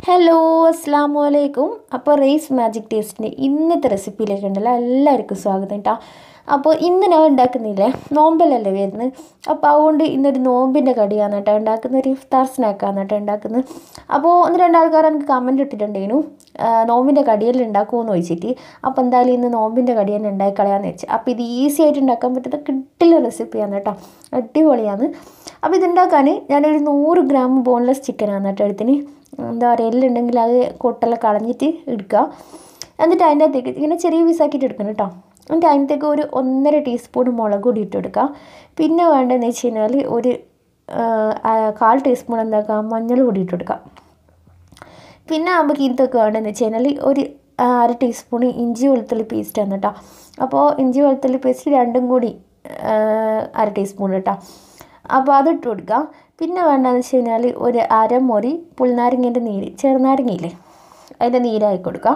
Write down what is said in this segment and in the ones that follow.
Hello അസ്സാം വലൈക്കും അപ്പോൾ റൈസ് മാജിക് ടേസ്റ്റിൻ്റെ ഇന്നത്തെ റെസിപ്പിയിലേക്ക് ഉണ്ടല്ലോ എല്ലാവർക്കും സ്വാഗതം കേട്ടോ അപ്പോൾ ഇന്ന് ഞാൻ ഉണ്ടാക്കുന്നില്ലേ നോമ്പലല്ലേ വരുന്നത് അപ്പോൾ അതുകൊണ്ട് ഇന്നൊരു നോമ്പിൻ്റെ കടിയാണ് കേട്ടോ ഉണ്ടാക്കുന്ന ഒരു ഇഫ്താർ സ്നാക്കാണ് കേട്ടോ ഉണ്ടാക്കുന്നത് അപ്പോൾ ഒന്ന് രണ്ടാൾക്കാർ എനിക്ക് കമൻറ്റ് ഇട്ടിട്ടുണ്ടായിരുന്നു ആ, നോമ്പിൻ്റെ കടിയെല്ലാം ഉണ്ടാക്കുമെന്ന് ചോദിച്ചിട്ട് അപ്പോൾ എന്തായാലും ഇന്ന് നോമ്പിൻ്റെ കടി തന്നെ ഉണ്ടാക്കിക്കളയാന്ന് വെച്ച് അപ്പോൾ ഇത് ഈസി ആയിട്ട് ഉണ്ടാക്കാൻ പറ്റുന്ന കിട്ടില്ല റെസിപ്പിയാണ് കേട്ടോ അടിപൊളിയാണ് അപ്പോൾ ഇതുണ്ടാക്കാൻ ഞാനൊരു നൂറ് ഗ്രാം ബോൺലെസ് ചിക്കനാണ് കേട്ടോ എടുത്തിന് എന്താ പറയുക എല്ലുണ്ടെങ്കിൽ അത് കൊട്ടെല്ലാം കളഞ്ഞിട്ട് എടുക്കുക എന്നിട്ട് അതിൻ്റെ അകത്തേക്ക് ഇങ്ങനെ ചെറിയ പീസാക്കിയിട്ട് എടുക്കണം കേട്ടോ എന്നിട്ട് അതിനകത്തേക്ക് ഒരു ഒന്നര ടീസ്പൂൺ മുളക് പൊടി ഇട്ട് കൊടുക്കുക പിന്നെ വേണ്ടതെന്ന് വെച്ച് കഴിഞ്ഞാൽ ഒരു ആ, ആ, കാൽ ടീസ്പൂൺ എന്താക്കുക മഞ്ഞൾ പൊടി ഇട്ട് കൊടുക്കുക പിന്നെ നമുക്ക് ഇതൊക്കെ വേണ്ടതെന്ന് വെച്ച് കഴിഞ്ഞാൽ ഒരു അര ടീസ്പൂൺ ഇഞ്ചി വെളുത്തുള്ളി പേസ്റ്റ് ആണ് കേട്ടോ അപ്പോൾ ഇഞ്ചി വെളുത്തുള്ളി പേസ്റ്റ് രണ്ടും കൂടി ആ, അര ടീസ്പൂൺ കേട്ടോ അപ്പോൾ അതിട്ട് കൊടുക്കുക പിന്നെ വേണ്ടതെന്ന് വെച്ച് കഴിഞ്ഞാൽ ഒരു അരമുറി പുൽനാരങ്ങേൻ്റെ നീര് ചെറുനാരങ്ങയില്ലേ അതിൻ്റെ നീരായി കൊടുക്കുക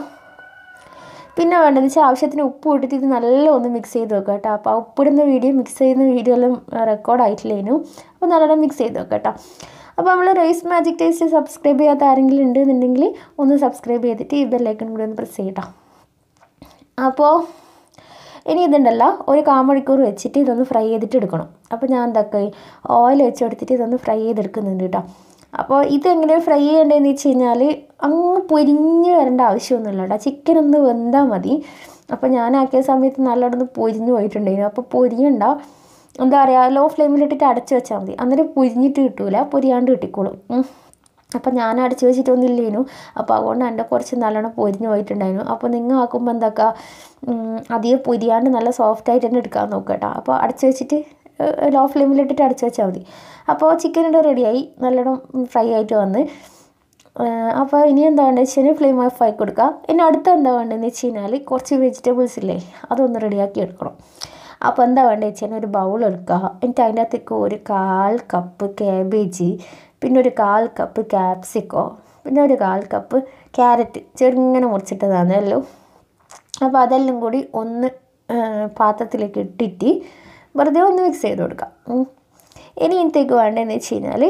പിന്നെ വേണ്ടതെന്ന് വെച്ചാൽ ആവശ്യത്തിന് ഉപ്പ് ഇട്ടിട്ട് ഇത് നല്ല ഒന്ന് മിക്സ് ചെയ്ത് വെക്കുക കേട്ടോ അപ്പോൾ ആ ഉപ്പിടുന്ന വീഡിയോ മിക്സ് ചെയ്യുന്ന വീഡിയോ എല്ലാം റെക്കോർഡ് ആയിട്ടില്ലേനു അപ്പോൾ നല്ലോണം മിക്സ് ചെയ്ത് വെക്കുക കേട്ടോ അപ്പോൾ നമ്മൾ റൈസ് മാജിക് ടേസ്റ്റ് സബ്സ്ക്രൈബ് ചെയ്യാത്ത ആരെങ്കിലും ഉണ്ടെന്നുണ്ടെങ്കിൽ ഒന്ന് സബ്സ്ക്രൈബ് ചെയ്തിട്ട് ഈ ബെല്ലൈക്കൺ കൂടി ഒന്ന് പ്രസ് ചെയ്യട്ടോ അപ്പോൾ ഇനി ഇതുണ്ടല്ലോ ഒരു കാമണിക്കൂർ വെച്ചിട്ട് ഇതൊന്ന് ഫ്രൈ ചെയ്തിട്ട് എടുക്കണം അപ്പോൾ ഞാൻ എന്താക്കുക ഓയിൽ വെച്ച് കൊടുത്തിട്ട് ഇതൊന്ന് ഫ്രൈ ചെയ്തെടുക്കുന്നുണ്ട് കേട്ടോ അപ്പോൾ ഇതെങ്ങനെ ഫ്രൈ ചെയ്യേണ്ടതെന്ന് വെച്ച് കഴിഞ്ഞാൽ അങ്ങ് പൊരിഞ്ഞ് വരേണ്ട ആവശ്യമൊന്നുമില്ല കേട്ടോ ചിക്കൻ ഒന്ന് വെന്താൽ മതി അപ്പോൾ ഞാനാക്കിയ സമയത്ത് നല്ലോണം ഒന്ന് പൊരിഞ്ഞ് പോയിട്ടുണ്ടായിരുന്നു അപ്പോൾ പൊരിയണ്ട എന്താ പറയുക ലോ ഫ്ലെയിമിലിട്ടിട്ട് അടച്ച് വെച്ചാൽ മതി അന്നേരം പൊരിഞ്ഞിട്ട് കിട്ടൂല പൊരിയാണ്ട് കിട്ടിക്കോളും ഉം. അപ്പം ഞാൻ അടച്ച് വെച്ചിട്ടൊന്നുമില്ലേനു അപ്പോൾ അതുകൊണ്ട് എൻ്റെ കുറച്ച് നല്ലോണം പൊരിഞ്ഞ് പോയിട്ടുണ്ടായിരുന്നു അപ്പോൾ നിങ്ങൾ ആക്കുമ്പോൾ എന്താക്കുക അധികം പൊരിയാണ്ട് നല്ല സോഫ്റ്റായിട്ട് തന്നെ എടുക്കാൻ നോക്കുക കേട്ടോ അപ്പോൾ അടച്ച് വെച്ചിട്ട് ലോ ഫ്ലെയിമിലിട്ടിട്ട് അടച്ച് വെച്ചാൽ മതി അപ്പോൾ ചിക്കൻ ഇവിടെ റെഡിയായി നല്ലോണം ഫ്രൈ ആയിട്ട് വന്ന് ഏഹ് അപ്പോൾ ഇനി എന്താ വേണ്ടത് വെച്ച് കഴിഞ്ഞാൽ ഫ്ലെയിം ഓഫ് ആക്കി കൊടുക്കുക ഇനി അടുത്ത എന്താ വേണ്ടതെന്ന് വെച്ച് കഴിഞ്ഞാൽ കുറച്ച് വെജിറ്റബിൾസ് ഇല്ലേ അതൊന്ന് റെഡിയാക്കി എടുക്കണം അപ്പോൾ എന്താ വേണ്ടത് വെച്ച് കഴിഞ്ഞാൽ ഒരു ബൗൾ എടുക്കുക എന്നിട്ട് അതിൻ്റെ അകത്തേക്ക് ഒരു കാൽ കപ്പ് കാബേജ് പിന്നെ ഒരു കാൽ കപ്പ് ക്യാപ്സിക്കോ പിന്നെ ഒരു കാൽ കപ്പ് ക്യാരറ്റ് ചെറുങ്ങനെ മുറിച്ചിട്ടതാണല്ലോ അപ്പോൾ അതെല്ലാം കൂടി ഒന്ന് ആ, പാത്രത്തിലേക്ക് ഇട്ടിട്ട് വെറുതെ ഒന്ന് മിക്സ് ചെയ്ത് കൊടുക്കാം ഉം. ഇനി ഇതിലേക്ക് വേണ്ടതെന്ന് വെച്ച് കഴിഞ്ഞാൽ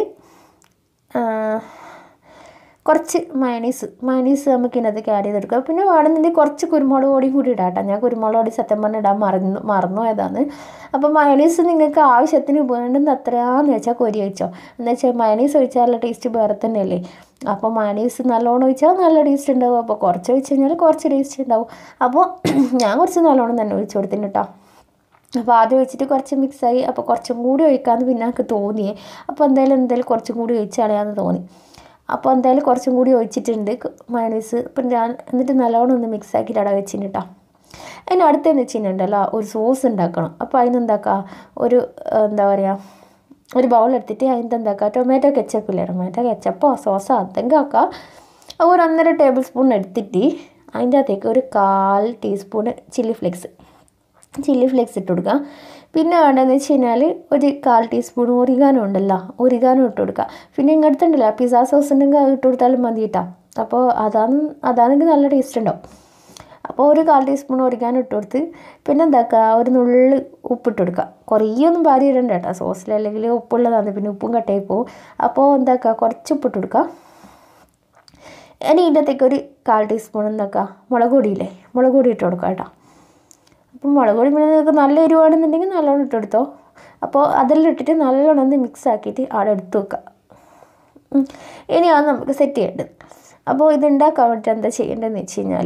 കുറച്ച് മയണീസ് മയണീസ് നമുക്ക് ഇതിനകത്തേക്ക് ആഡ് ചെയ്തെടുക്കാം പിന്നെ വേണമെന്നുണ്ടെങ്കിൽ കുറച്ച് കുരുമുളക് പൊടിയും കൂടി ഇടാം കേട്ടോ ഞാൻ കുരുമുളക് പൊടി സത്യം പറഞ്ഞാൽ ഇടാൻ മറന്നു മറന്നു പോയതാണ് അപ്പോൾ മയണീസ് നിങ്ങൾക്ക് ആവശ്യത്തിന് വേണ്ടുന്ന എത്രയാണെന്ന് വെച്ചാൽ കൊരി വെച്ചോ എന്ന് വെച്ചാൽ മയണീസ് ഒഴിച്ചാലുള്ള ടേസ്റ്റ് വേറെ തന്നെയല്ലേ അപ്പോൾ മയണീസ് നല്ലോണം ഒഴിച്ചാൽ നല്ല ടേസ്റ്റ് ഉണ്ടാവും അപ്പോൾ കുറച്ച് ഒഴിച്ച് കഴിഞ്ഞാൽ കുറച്ച് ടേസ്റ്റ് ഉണ്ടാവും അപ്പോൾ ഞാൻ കുറച്ച് നല്ലോണം തന്നെ ഒഴിച്ച് കൊടുത്തിന് കേട്ടോ അപ്പോൾ ആദ്യം ഒഴിച്ചിട്ട് കുറച്ച് മിക്സായി അപ്പോൾ കുറച്ചും കൂടി ഒഴിക്കാമെന്ന് പിന്നെ എനിക്ക് തോന്നിയേ അപ്പോൾ എന്തായാലും എന്തായാലും കുറച്ചും കൂടി ഒഴിച്ച് കളയാമെന്ന് തോന്നി അപ്പോൾ എന്തായാലും കുറച്ചും കൂടി ഒഴിച്ചിട്ടുണ്ട് മയണീസ് അപ്പം ഞാൻ എന്നിട്ട് നല്ലോണം ഒന്ന് മിക്സ് ആക്കിയിട്ട് അവിടെ വെച്ചിട്ട് കേട്ടോ അതിന് അടുത്തെന്ന് വെച്ചിട്ടുണ്ടല്ലോ ഒരു സോസ് ഉണ്ടാക്കണം അപ്പോൾ അതിനെന്താക്കുക ഒരു ഏഹ്, എന്താ പറയുക ഒരു ബൗൾ എടുത്തിട്ട് അതിൻ്റെ എന്താക്കുക ടൊമാറ്റോ കെച്ചപ്പ് ഇല്ലേ ടൊമാറ്റോ കെച്ചപ്പോ സോസോ എന്തെങ്കിലും ആക്കുക അപ്പോൾ ഒരു ഒന്നര ടേബിൾ സ്പൂൺ എടുത്തിട്ട് അതിൻ്റെ അകത്തേക്ക് ഒരു കാൽ teaspoon chilli flakes chilli flakes ഇട്ട് കൊടുക്കുക പിന്നെ വേണ്ടതെന്ന് വെച്ച് കഴിഞ്ഞാൽ ഒരു കാൽ ടീസ്പൂൺ ഒരിഗാനോ ഉണ്ടല്ലോ ഒരിഗാനോ ഇട്ട് കൊടുക്കുക പിന്നെ ഇങ്ങനത്തെ ഉണ്ടല്ലോ പിസ്സ സോസ് ഉണ്ടെങ്കിൽ അത് ഇട്ട് കൊടുത്താലും മതി കേട്ടോ അപ്പോൾ അതാണ് അതാണെങ്കിൽ നല്ല ടേസ്റ്റ് ഉണ്ടാവും അപ്പോൾ ഒരു കാൽ ടീസ്പൂൺ ഒരിഗാനോ ഇട്ട് കൊടുത്ത് പിന്നെ എന്താക്കുക ഒരു നുള്ളി ഉപ്പിട്ട് കൊടുക്കുക കുറേ ഒന്നും പാരി ഇടണ്ട കേട്ടോ സോസിൽ അല്ലെങ്കിൽ ഉപ്പുള്ളതാണ് പിന്നെ ഉപ്പും കട്ടയായി പോകും അപ്പോൾ എന്താക്കുക കുറച്ച് ഉപ്പിട്ട് കൊടുക്കുക ഇനി ഇതിനകത്തേക്ക് ഒരു കാൽ ടീസ്പൂൺ എന്താക്കുക മുളക് പൊടിയില്ലേ മുളക് പൊടി ഇട്ട് കൊടുക്കുക കേട്ടോ അപ്പം മുളക് പൊടി പിന്നെ നിങ്ങൾക്ക് നല്ല എരിവാണെന്നുണ്ടെങ്കിൽ നല്ലോണം ഇട്ടെടുത്തോ അപ്പോൾ അതെല്ലാം ഇട്ടിട്ട് നല്ലോണം ഒന്ന് മിക്സ് ആക്കിയിട്ട് അവിടെ എടുത്ത് വെക്കുക ഉം. ഇനിയാണ് നമുക്ക് സെറ്റ് ചെയ്യേണ്ടത് അപ്പോൾ ഇത് ഉണ്ടാക്കാൻ വേണ്ടിയിട്ട് എന്താ ചെയ്യേണ്ടതെന്ന് വെച്ച് കഴിഞ്ഞാൽ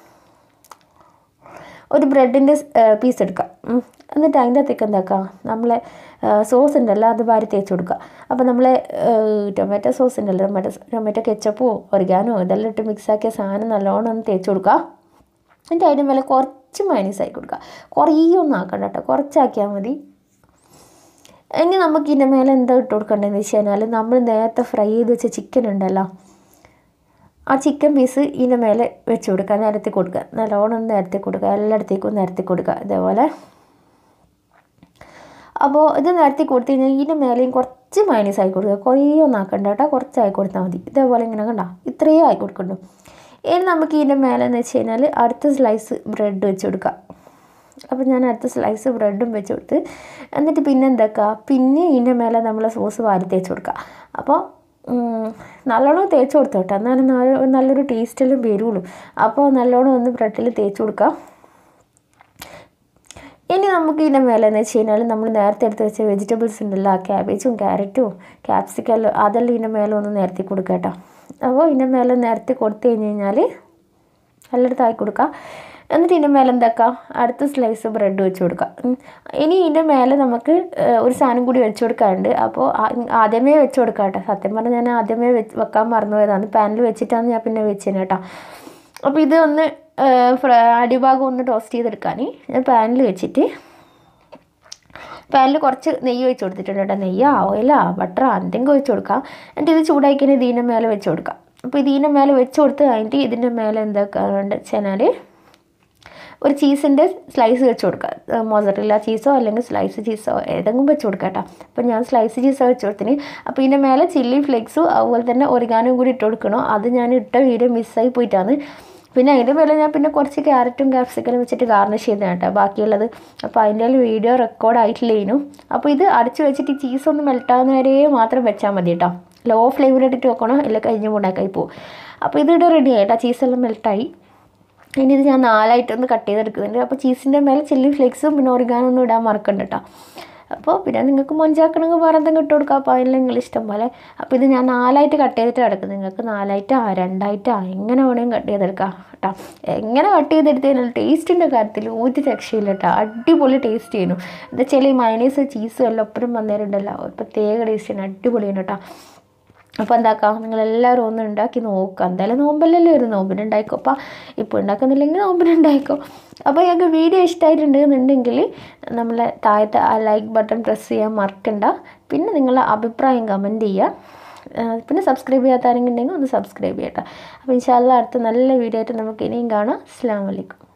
ഒരു ബ്രെഡിൻ്റെ പീസ് എടുക്കുക ഉം. എന്നിട്ട് അതിൻ്റെ അകത്തേക്ക് എന്താക്കുക നമ്മളെ സോസ് ഉണ്ടല്ലോ അത് വാരി തേച്ച് കൊടുക്കുക അപ്പോൾ നമ്മളെ ടൊമാറ്റോ സോസ് ഉണ്ടല്ലോ ടൊമാറ്റോ ടൊമാറ്റോ കെച്ചപ്പോ ഒറിഗാനോ ഇതെല്ലാം ഇട്ട് മിക്സ് ആക്കിയ സാധനം നല്ലോണം ഒന്ന് തേച്ച് കൊടുക്കുക എന്നിട്ട് അതിൻ്റെ മേലെ കുറച്ച് മൈനീസ് ആക്കി കൊടുക്കുക കുറേ ഒന്നും ആക്കണ്ട കേട്ടോ കുറച്ചാക്കിയാൽ മതി ഇനി നമുക്ക് ഇതിൻ്റെ മേലെ എന്താ ഇട്ട് കൊടുക്കേണ്ടതെന്ന് വെച്ച് കഴിഞ്ഞാൽ നമ്മൾ നേരത്തെ ഫ്രൈ ചെയ്ത് വെച്ച ചിക്കൻ ഉണ്ടല്ലോ ആ ചിക്കൻ പീസ് ഇതിൻ്റെ മേലെ വെച്ച് കൊടുക്കുക നിരത്തി കൊടുക്കുക നല്ലോണം ഒന്ന് നിരത്തി കൊടുക്കുക എല്ലായിടത്തേക്കും നിരത്തി കൊടുക്കുക ഇതേപോലെ അപ്പോൾ ഇത് നിരത്തി കൊടുത്തു കഴിഞ്ഞാൽ ഇതിൻ്റെ മേലെയും കുറച്ച് മൈനസ് ആയി കൊടുക്കുക കുറേ ഒന്നും ആക്കണ്ട കേട്ടോ കുറച്ച് ആയി കൊടുത്താൽ മതി ഇതേപോലെ ഇങ്ങനെ കണ്ട ഇത്രയും ആയി കൊടുക്കണ്ടു ഇനി നമുക്ക് ഇതിൻ്റെ മേലെ എന്ന് വെച്ച് കഴിഞ്ഞാൽ അടുത്ത സ്ലൈസ് ബ്രെഡ് വെച്ച് കൊടുക്കുക അപ്പോൾ ഞാൻ അടുത്ത സ്ലൈസ് ബ്രെഡും വെച്ച് കൊടുത്ത് എന്നിട്ട് പിന്നെ എന്താക്കുക പിന്നെ ഇതിൻ്റെ മേലെ നമ്മൾ സോസ് വാരി തേച്ച് കൊടുക്കുക അപ്പോൾ ഉം, നല്ലോണം തേച്ച് കൊടുത്തു കേട്ടോ എന്നാലും നല്ല- നല്ലൊരു ടേസ്റ്റെല്ലാം വരുള്ളൂ അപ്പോൾ നല്ലോണം ഒന്ന് ബ്രെഡിൽ തേച്ച് കൊടുക്കാം ഇനി നമുക്ക് ഇതിൻ്റെ മേലെ എന്ന് വെച്ച് കഴിഞ്ഞാൽ നമ്മൾ നേരത്തെ എടുത്ത് വെച്ച വെജിറ്റബിൾസ് ഉണ്ടല്ലോ ആ ക്യാബേജും ക്യാരറ്റും ക്യാപ്സിക്കലും അതെല്ലാം ഇതിൻ്റെ മേലെ ഒന്ന് നിരത്തി കൊടുക്കുക കേട്ടോ അപ്പോൾ ഇതിൻ്റെ മേലെ നിരത്തി കൊടുത്തു കഴിഞ്ഞ് കഴിഞ്ഞാൽ എല്ലായിടത്തും ആക്കി കൊടുക്കുക എന്നിട്ട് ഇതിൻ്റെ മേലെ എന്താക്കാം അടുത്ത സ്ലൈസ് ബ്രെഡ് വെച്ച് കൊടുക്കുക ഉം. ഇനി ഇതിൻ്റെ മേലെ നമുക്ക് ഏഹ്, ഒരു സാധനം കൂടി വെച്ച് കൊടുക്കാനുണ്ട് അപ്പോൾ ആ- ആദ്യമേ വെച്ച് കൊടുക്കാം കേട്ടോ സത്യം പറഞ്ഞാൽ ഞാൻ ആദ്യമേ വെച്ച് വെക്കാൻ മറന്നുപോയതാണ് പാനിൽ വെച്ചിട്ടാണ് ഞാൻ പിന്നെ വെച്ചത് കേട്ടോ അപ്പോൾ ഇത് ഒന്ന് ഏഹ്, ഫ്ര- അടിഭാഗം ഒന്ന് ടോസ്റ്റ് ചെയ്തെടുക്കാൻ ഞാൻ പാനിൽ വെച്ചിട്ട് പാനിൽ കുറച്ച് നെയ്യ് ഒഴിച്ച് കൊടുത്തിട്ടുണ്ട് കേട്ടോ നെയ്യോ ഓയിലോ ബട്ടറോ എന്തെങ്കിലും ഒഴിച്ച് കൊടുക്കാം എന്നിട്ട് ഇത് ചൂടാക്കിയാൽ ഇതിൻ്റെ മേലെ വെച്ച് കൊടുക്കാം അപ്പോൾ ഇതിൻ്റെ മേലെ വെച്ച് കൊടുത്ത് കഴിഞ്ഞിട്ട് ഇതിൻ്റെ മേലെ എന്താക്കാണ്ട് വെച്ചാൽ ഒരു ചീസിൻ്റെ സ്ലൈസ് വെച്ച് കൊടുക്കുക മൊസറില്ല ചീസോ അല്ലെങ്കിൽ സ്ലൈസ് ചീസോ ഏതെങ്കിലും വെച്ച് കൊടുക്കാം കേട്ടോ അപ്പോൾ ഞാൻ സ്ലൈസ് ചീസോ വെച്ച് കൊടുത്തിന് അപ്പോൾ ഇതിൻ്റെ മേലെ ചില്ലി ഫ്ലേക്സും അതുപോലെ തന്നെ ഒറിഗാനും കൂടി ഇട്ട് കൊടുക്കണം അത് ഞാൻ ഇട്ട വീഡിയോ മിസ്സായി പോയിട്ടാണ് പിന്നെ അതിൻ്റെ മേലെ ഞാൻ പിന്നെ കുറച്ച് ക്യാരറ്റും ക്യാപ്സിക്കലും വെച്ചിട്ട് ഗാർണിഷ് ചെയ്തതാണ് കേട്ടോ ബാക്കിയുള്ളത് അപ്പോൾ അതിൻ്റെ വീഡിയോ റെക്കോർഡ് ആയിട്ടില്ലേനു അപ്പോൾ ഇത് അടച്ച് വെച്ചിട്ട് ഈ ചീസ് ഒന്ന് മെൽട്ടാകുന്ന വരെ മാത്രം വെച്ചാൽ മതി കേട്ടോ ലോ ഫ്ലെയിമിലിട്ടിട്ട് വെക്കണം ഇല്ല കഴിഞ്ഞ് മുണ്ടാക്കായി പോകും അപ്പോൾ ഇതിവിടെ റെഡി ആയിട്ടോ ചീസെല്ലാം മെൽട്ടായി ഇനി ഇത് ഞാൻ നാലായിട്ടൊന്ന് കട്ട് ചെയ്തെടുക്കുന്നുണ്ട് അപ്പോൾ ചീസിൻ്റെ മേലെ ചില്ലി ഫ്ലേക്സും പിന്നെ ഒറിഗാനോ ഒന്നും ഇടാൻ മറക്കണ്ട കേട്ടോ അപ്പോൾ പിന്നെ നിങ്ങൾക്ക് മൊഞ്ചാക്കണമെങ്കിൽ വേറെ എന്തെങ്കിലും ഇട്ട് കൊടുക്കാം അപ്പോൾ അതിൽ നിങ്ങൾ ഇഷ്ടം പോലെ അപ്പോൾ ഇത് ഞാൻ നാലായിട്ട് കട്ട് ചെയ്തിട്ട് കിടക്കുന്നത് നിങ്ങൾക്ക് നാലായിട്ടാ രണ്ടായിട്ടാ എങ്ങനെ വേണമെങ്കിലും കട്ട് ചെയ്തെടുക്കാം കേട്ടോ എങ്ങനെ കട്ട് ചെയ്തെടുത്ത് കഴിഞ്ഞാൽ ടേസ്റ്റിൻ്റെ കാര്യത്തിൽ ഒരു രക്ഷയില്ല കേട്ടോ അടിപൊളി ടേസ്റ്റ് ചെയ്യുന്നു എന്താ വെച്ചാൽ ഈ മയനീസ് ചീസും എല്ലാം ഒപ്പരം വന്നേരുണ്ടല്ലോ ഒരു പ്രത്യേക ടേസ്റ്റിന് അടിപൊളിയാണ് കേട്ടോ അപ്പോൾ എന്താക്കാം നിങ്ങളെല്ലാവരും ഒന്ന് ഉണ്ടാക്കി നോക്കുക എന്തായാലും നോമ്പല്ലല്ലോ ഒരു നോമ്പിന് ഉണ്ടായിക്കോ അപ്പോൾ ഇപ്പോൾ ഉണ്ടാക്കുന്നില്ലെങ്കിൽ നോമ്പിന് ഉണ്ടായിക്കോ അപ്പോൾ ഞങ്ങൾക്ക് വീഡിയോ ഇഷ്ടമായിട്ടുണ്ട് എന്നുണ്ടെങ്കിൽ നമ്മളെ താഴത്തെ ആ ലൈക്ക് ബട്ടൺ പ്രസ് ചെയ്യാൻ മറക്കണ്ട പിന്നെ നിങ്ങളെ അഭിപ്രായം കമൻറ്റ് ചെയ്യുക ആ, പിന്നെ സബ്സ്ക്രൈബ് ചെയ്യാത്ത ആരെങ്കിലും ഉണ്ടെങ്കിൽ ഒന്ന് സബ്സ്ക്രൈബ് ചെയ്യട്ടെ അപ്പോൾ ഇൻഷാല്ല അടുത്ത നല്ല വീഡിയോ ആയിട്ട് നമുക്ക് ഇനിയും കാണാം അസ്സാം വലൈക്കും